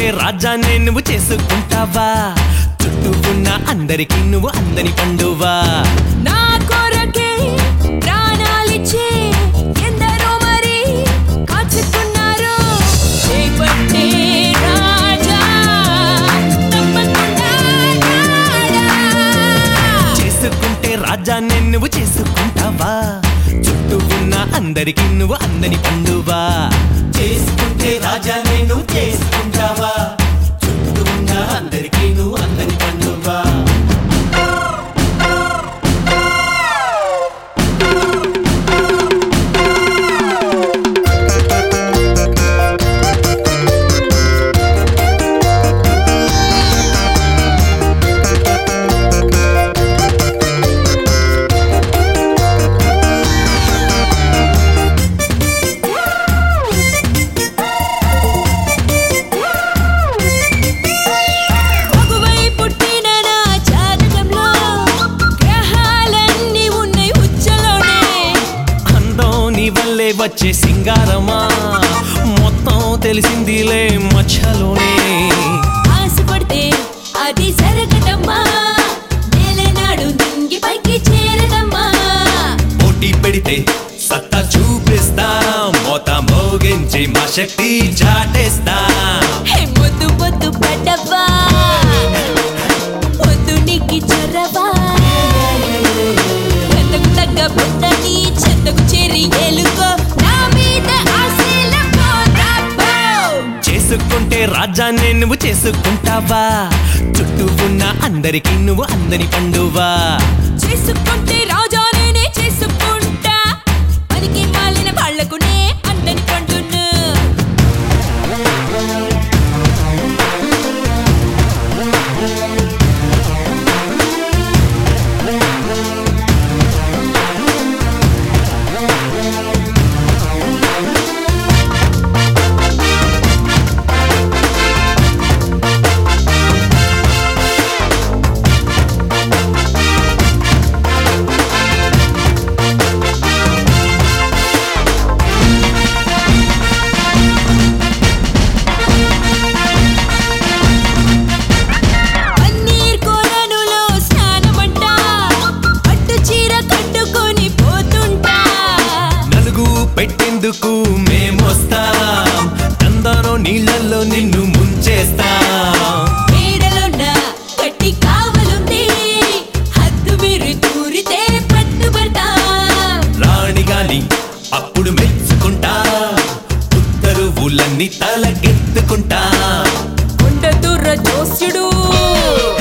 చేసుకుంటే రాజానే నువ్వు చేసుకుంటావా చుట్టూ ఉన్న అందరికి నువ్వు అందని పండువా నా కొరకే ప్రాణాలిచ్చే ఎందరో మరి కాచుకున్నారు చేపట్టే రాజా తప్పకుండా రాడా. చేసుకుంటే రాజానే నువ్వు చేసుకుంటావా చుట్టూ ఉన్న అందరికి నువ్వు అందని పండువా చేసుకుంటే రాజానే నువ్వు చేసుకుంటావా చుట్టూ ఉన్న అందరికి నువ్వు అందని పండువా మగువై పుట్టిన నా జాతకంలో గ్రహాలన్నీ ఉన్నాయి ఉచ్చలోనే అందం నీ వల్లే వచ్చే సింగారమా మొత్తం తెలిసిందిలే మచ్చలోనే ఆశపడితే అది జరగదమ్మా నేలనాడు నింగి పైకి చేరదమ్మా పోటీ పెడితే సత్తా చూపిస్తా మోత మోగించి మా శక్తి చాటేస్తా హే ముద్దు ముద్దు పడ్డవా వద్దు నీకి చొరవా ఎంతకు తగ్గ బుట్టని చెత్తకు చేరి ఎలుకో నా మీద ఆశల పోరాపో చేసుకుంటే రాజానే నువ్వు చేసుకుంటావా చుట్టూ ఉన్న అందరికి నువ్వు అందని పండువా చేసుకుంటే రాజా నేనే చేసుకుంటా పనికి మాలిన వాళ్లకునే అందని పండును పన్నీర్ కొలనులో స్నానమంట పట్టు చీర కట్టుకొని పోతుంటా నలుగు పెట్టేందుకు మేమొస్తాం తందరో నీళ్ళల్లో నిన్ను ముంచేస్తాం మేడలోన గట్టి కావలుంది హద్దు మీరు తూరితే పట్టుబడతా రాణి గాని అప్పుడు మెచ్చుకుంటా ఉత్తరువులన్నీ తలకెత్తుకుంటా కొండ దూర జోస్యుడు